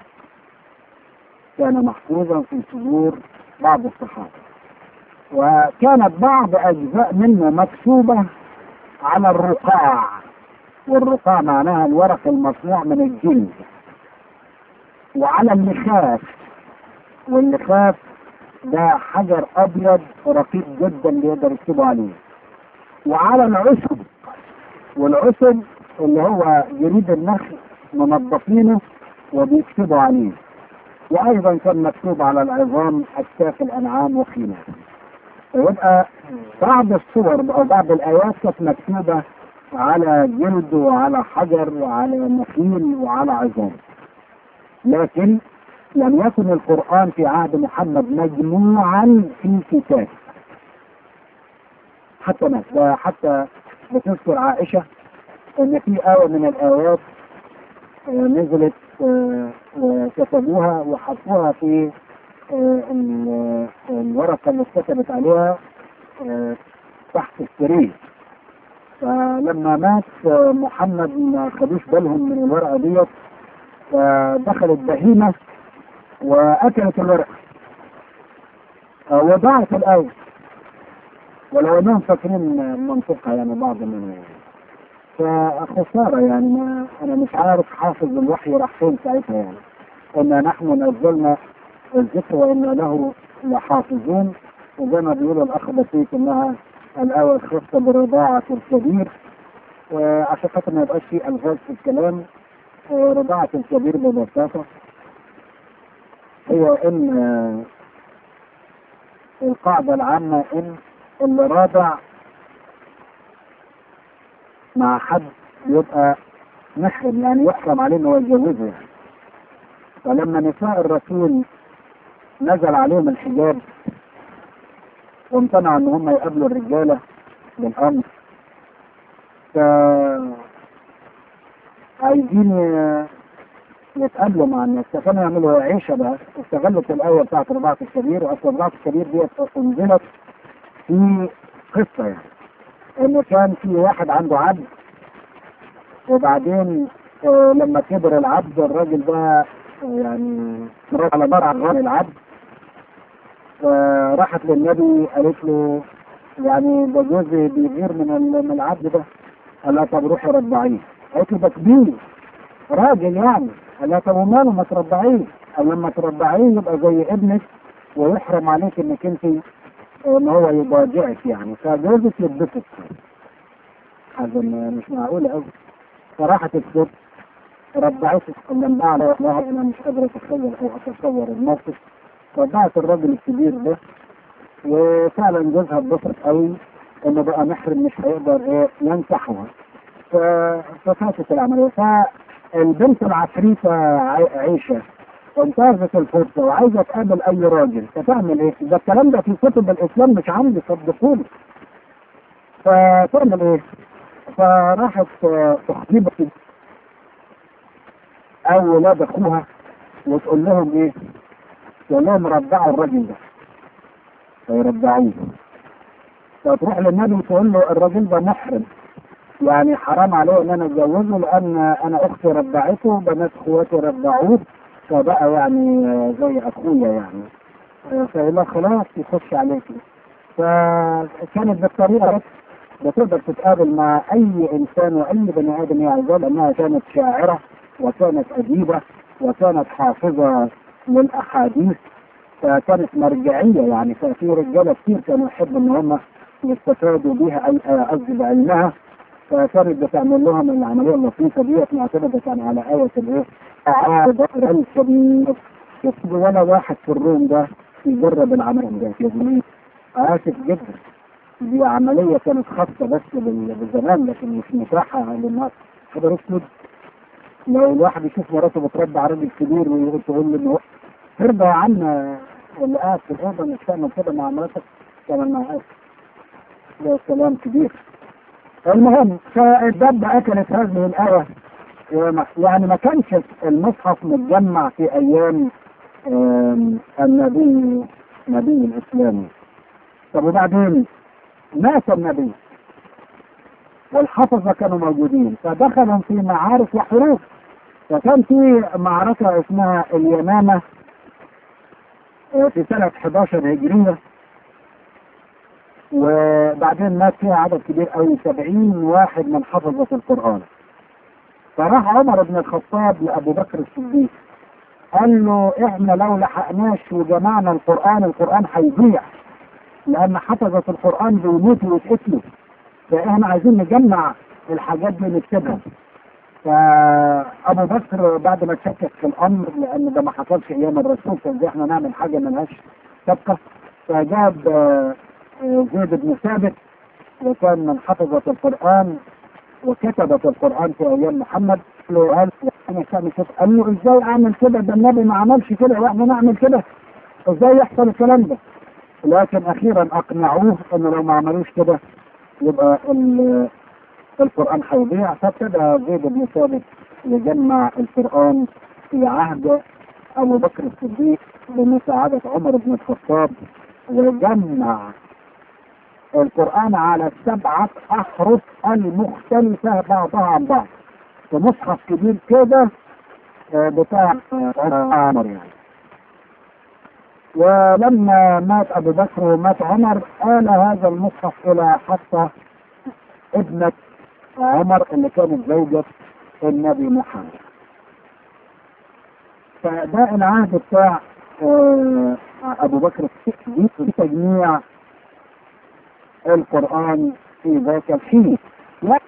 كان محفوظا في صدور بعض الصحابة وكانت بعض أجزاء منه مكتوبة على الرقاع والرقاع معناها الورق المصنوع من الجلد وعلى اللخاف واللخاف ده حجر أبيض رقيق جدا اللي يقدر يكتبوا عليه وعلى العشب والعشب اللي هو جريد النخل منظفينه وبيكتبوا عليه وايضا كان مكتوب على العظام اكتاف الانعام وخيمه ويبقى بعض الصور او بعض الايات كانت مكتوبه على جلد وعلى حجر وعلى نخيل وعلى عظام لكن لم يكن القران في عهد محمد مجموعا في كتاب حتى ما حتى بتذكر عائشة ان في آية من الآيات آه، نزلت آه، وكتبوها وحطوها في آه، ال- الورقة اللي اتكتبت عليها آه، تحت السرير فلما مات آه، محمد ما خدوش بالهم من الورقة ديت فدخلت بهيمة وأكلت الورقة آه، وضاعت الآية ولو انهم فاكرين منطقها يعني بعض منهم فخسارة يعني ما انا مش عارف حافظ الوحي راح فين ساعتها يعني انا نحن نزلنا الذكر وانا له لحافظون وزي ما بيقول الاخ بسيط انها الايه الخاصه برضاعه الكبير وعشان خاطر ما يبقاش في الفاظ في الكلام رضاعه الكبير ببساطه هي ان آه، القاعده العامه ان اللي رابع مع حد يبقى محرم يعني يحرم عليه انه يتجوزه يعني. فلما نساء الرسول نزل عليهم الحجاب وامتنعوا ان هم يقابلوا الرجاله بالامر ف عايزين ي- يتقابلوا مع الناس فكانوا يعملوا عيشه بقى استغلت الايه بتاعت رضاعه الكبير واصل رضاعه الكبير ديت انزلت في قصة يعني انه كان في واحد عنده عبد وبعدين آه، لما كبر العبد الراجل ده آه، يعني مرات على مرعى الراجل العبد فراحت للنبي قالت له يعني ده جوزي بيغير من ال- من العبد ده قال لها طب روحي رضعيه قالت له ده كبير راجل يعني قال لها طب وماله ما ترضعيه قال لما ترضعيه يبقى زي ابنك ويحرم عليك انك انت ان هو يضاجعك يعني فجوزك يتبسط حاجة م- مش معقولة أوي فراحت الست رضعته لما على والله أنا مش قادر أتخيل أو أتصور الموقف رضعت الراجل الكبير ده وفعلا جوزها اتبسط قوي إنه بقى محرم مش هيقدر إيه ينصحها ف- ففاتت العملية فالبنت العفريتة عي- عيشة وانتهزت الفرصة وعايزة تقابل أي راجل فتعمل إيه؟ ده الكلام ده في كتب الإسلام مش عندي صدقوني فتعمل إيه؟ فراحت آه، تخطيب أو ولاد أخوها وتقول لهم إيه؟ تقول لهم رضعوا الراجل ده فيرضعوه فتروح للنبي وتقول له الراجل ده محرم يعني حرام عليه ان انا اتجوزه لان انا اختي رضعته بنات اخواتي رضعوه فبقى يعني آه، زي اخويا يعني آه، فيقول لها خلاص يخش عليكي فكانت بالطريقه بس بتقدر تتقابل مع اي انسان واي بني ادم هي عايزاه لانها كانت شاعره وكانت اديبه وكانت حافظه للاحاديث فكانت مرجعيه يعني ففي رجاله كتير كانوا يحبوا ان هم يستفادوا بها أي- آه، قصدي بعلمها فكانت بتعمل لهم العمليه اللطيفه ديت معتمده كان على ايه الايه؟ اعاده الكبير شفت ولا واحد في الروم ده يجرب العمل ده يا اسف جدا دي عملية كانت خاصة بس بال- بالزمان لكن مش متاحة للناس خبر اسود لو الواحد يشوف مراته بتربع راجل كبير ويقول تقول له انه ترضى يا عم اللي قاعد في الاوضه انك تعمل كده مع مراتك تعمل معاك ده كلام كبير المهم فالدب اكلت هذه الايه يعني ما كانش المصحف متجمع في ايام آم، النبي النبي الاسلامي طب وبعدين مات النبي والحفظه كانوا موجودين فدخلوا في معارك وحروب فكان في معركه اسمها اليمامه آه، في سنه 11 هجريه وبعدين مات فيها عدد كبير قوي 70 واحد من حفظة القرآن فراح عمر بن الخطاب لأبو بكر الصديق قال له احنا لو لحقناش وجمعنا القرآن القرآن هيضيع لأن حفظة القرآن بيموتوا ويتقتلوا فاحنا عايزين نجمع الحاجات دي نكتبها فأبو بكر بعد ما تشكك في الأمر لأن ده ما حصلش أيام الرسول فازاي احنا نعمل حاجة ملهاش سابقة فجاب آه، زيد بن ثابت وكان من حفظة القرآن وكتبت القرآن في أيام محمد له قال أنا سامي كده قال له إزاي أعمل كده ده النبي ما عملش كده وإحنا نعمل كده إزاي يحصل الكلام ده لكن أخيرا أقنعوه إنه لو ما عملوش كده يبقى ال- القرآن هيضيع فابتدى زيد بن ثابت يجمع القرآن في عهد أبو بكر الصديق بمساعدة عمر بن الخطاب وجمع القرآن على السبعة أحرف المختلفة بعضها عن بعض في مصحف كبير كده آه، بتاع آه، عمر يعني ولما مات أبو بكر ومات عمر آل هذا المصحف إلى حفصة ابنة عمر اللي كانت زوجة النبي محمد فده العهد بتاع آه، أبو بكر الصديق في تجميع القرآن في ذاك الحين لا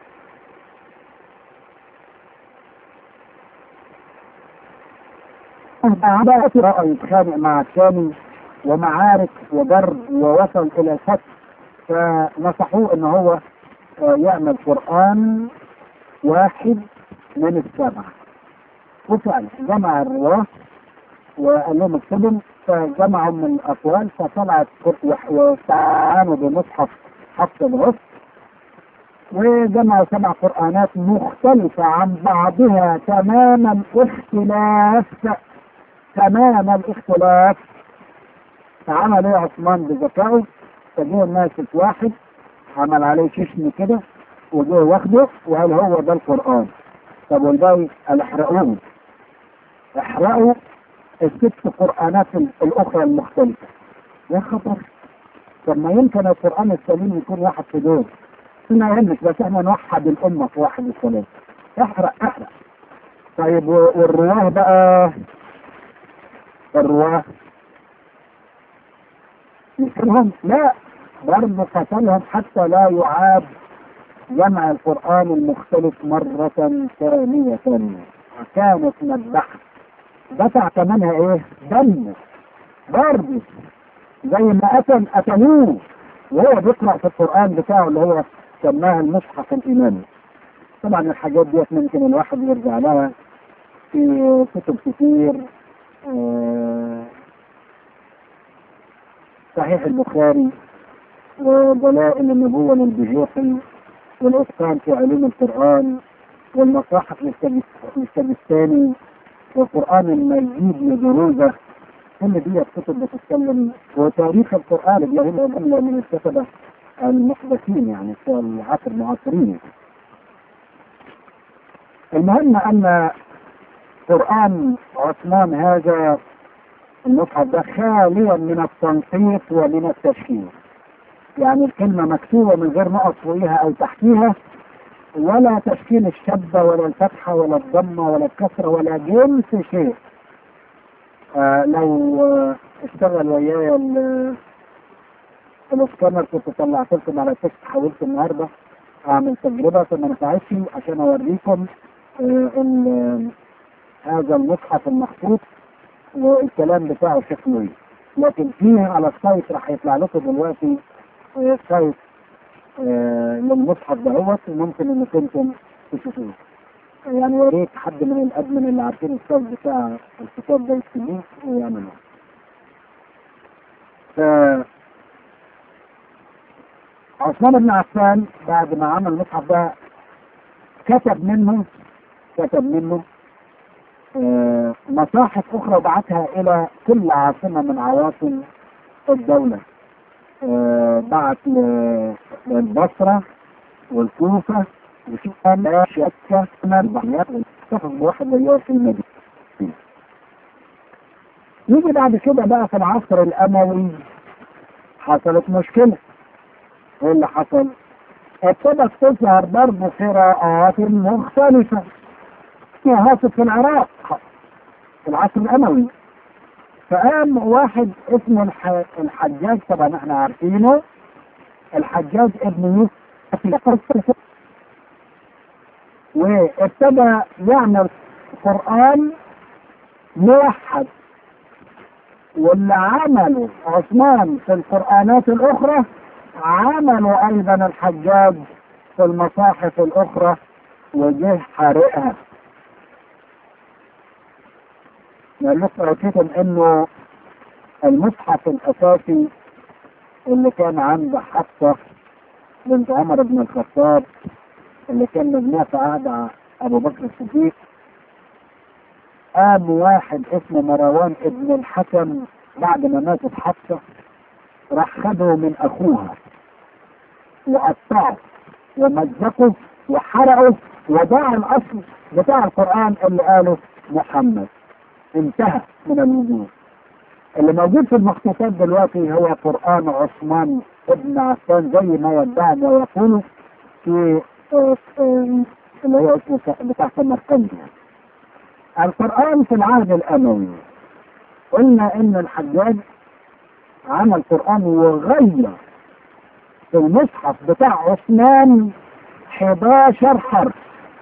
بعد رأى يتخانق مع الثاني ومعارك وضرب ووصل إلى شك فنصحوه إن هو آه، يعمل قرآن واحد من السبعة وفعلا جمع الرواة وقال لهم اكتبهم فجمعوا من الأقوال فطلعت قر- واستعانوا بمصحف حفص الغصن وجمعوا سبع قرآنات مختلفة عن بعضها تمام الاختلاف تمام الاختلاف فعمل ايه عثمان بذكائه فجه ماسك واحد عمل عليه ششم كده وجه واخده وقال هو ده القرآن طب والباقي قال احرقوه احرقوا الست قرآنات ال- الأخرى المختلفة يا خبر طب ما يمكن القرآن السليم يكون واحد في دول ما يهمش بس احنا نوحد الأمة في واحد السلام احرق احرق طيب و- والرواه بقى الرواه يقتلهم لا برضه قتلهم حتى لا يعاد جمع القرآن المختلف مرة ثانية كانت مذبحة دفع ثمنها ايه؟ دم برضه زي ما قتل قتلوه وهو بيقرأ في القرآن بتاعه اللي هو سماها المصحف الإيماني طبعا الحاجات ديت ممكن الواحد يرجع لها في كتب كتير آه، صحيح البخاري ودلائل النبوة للبجوحي والإتقان في علوم القرآن والمصاحف للسجستاني والقرآن المجيد لدروزة كل دي كتب بتتكلم وتاريخ القرآن بيهم إلا من الكتبة المحدثين يعني في العصر المعاصرين المهم أن قرآن عثمان هذا المصحف ده خاليا من التنقيط ومن التشكيل يعني الكلمة مكتوبة من غير نقط فوقيها أو تحتيها ولا تشكيل الشبة ولا الفتحة ولا الضمة ولا الكسرة ولا جنس شيء آه لو آه اشتغل ويايا ال- الاسكانر كنت طلعت لكم على تكست حاولت النهارده اعمل تجربه فما نفعتش عشان اوريكم آه ال- هذا المصحف المخطوط والكلام بتاعه شكله ايه لكن فيه على السايت راح يطلع لكم دلوقتي آه، سايت آه، للمصحف دهوت وممكن انكم انتم تشوفوه يعني يا ريت حد من الادمن اللي عارفين الصوت بتاع الكتاب ده يكتبوه ويعملوه ف عثمان بن عفان بعد ما عمل المصحف ده كتب منه كتب منه آه، مصاحف اخرى بعتها الى كل عاصمه من عواصم الدوله آه، بعت ل- للبصره والكوفه وشام شكه مربعيات واحتفظ بواحد مليار في المدينه يجي بعد كده بقى في العصر الاموي حصلت مشكله ايه اللي حصل؟ ابتدت تظهر برضه قراءات مختلفة وهاصل في العراق في العصر الأموي فقام واحد اسمه الح... الحجاج طبعا احنا عارفينه الحجاج ابن يوسف وابتدى يعمل قرآن موحد واللي عمله عثمان في القرآنات الأخرى عملوا أيضا الحجاج في المصاحف الأخرى وجه حارقها لأنكم رأيتم إنه المصحف الأساسي اللي كان عند حفصة بنت عمر بن الخطاب اللي كان مبناه في عهد أبو بكر الصديق قام واحد اسمه مروان ابن الحكم بعد ما ماتت حفصة راح خده من أخوها وقطعه ومزقه وحرقه وضاع الأصل بتاع القرآن اللي قاله محمد انتهى من الوجود اللي موجود في المخطوطات دلوقتي هو قرآن عثمان ابن عفان زي ما يدعي ويقول في آه، آه، اللي هو اسمه بتاع سمرقند يعني. القرآن في العهد الأموي قلنا إن الحجاج عمل قرآن وغير في المصحف بتاع عثمان 11 حرف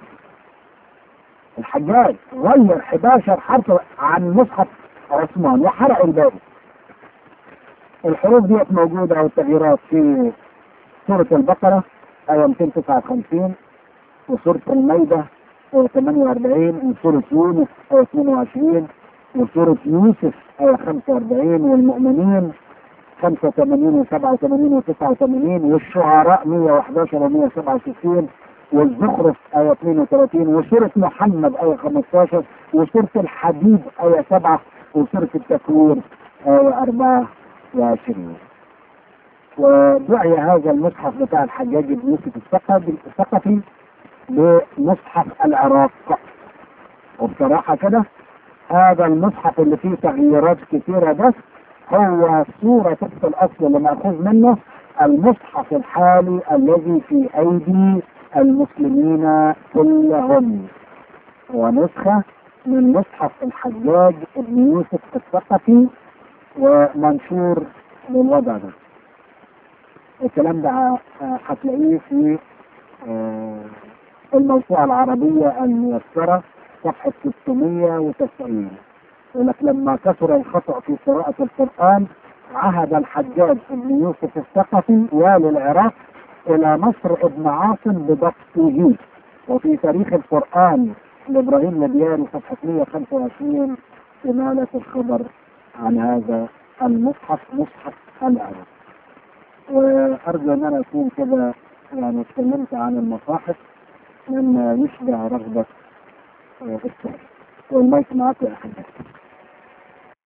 الحجاج غير 11 حرف عن مصحف عثمان وحرق الباقي الحروف ديت موجودة أو التغييرات في سورة البقرة آية 259 وسورة المائدة آية 48 وسورة يونس آية 22 وسورة يوسف آية 45 والمؤمنين 85 و 87 و 89 والشعراء 111 و 167 والزخرف آية 32 وسورة محمد آية 15 وسورة الحديد آية 7 وسورة التكوير آية 24 ودعي هذا المصحف بتاع الحجاج بن يوسف الثقفي الثقفي بمصحف العراق وبصراحة كده هذا المصحف اللي فيه تغييرات كثيرة ده هو صورة طبق الأصل اللي مأخوذ منه المصحف الحالي الذي في أيدي المسلمين كلهم هو نسخة من مصحف الحجاج بن يوسف الثقفي ومنشور بالوضع ده الكلام ده آه، هتلاقيه في آه، الموسوعة العربية الميسرة صفحة 690 يقول لك لما كثر الخطأ في قراءة القرآن عهد الحجاج بن يوسف الثقفي والي العراق إلى نصر ابن عاصم بضبطه وفي تاريخ القرآن لإبراهيم الدياري صفحة 125 إمالة الخبر عن هذا المصحف مصحف العراق وأرجو أن أنا أكون كده يعني اتكلمت عن المصاحف مما يشبع رغبة آه، السائل والمايك معك يا أحمد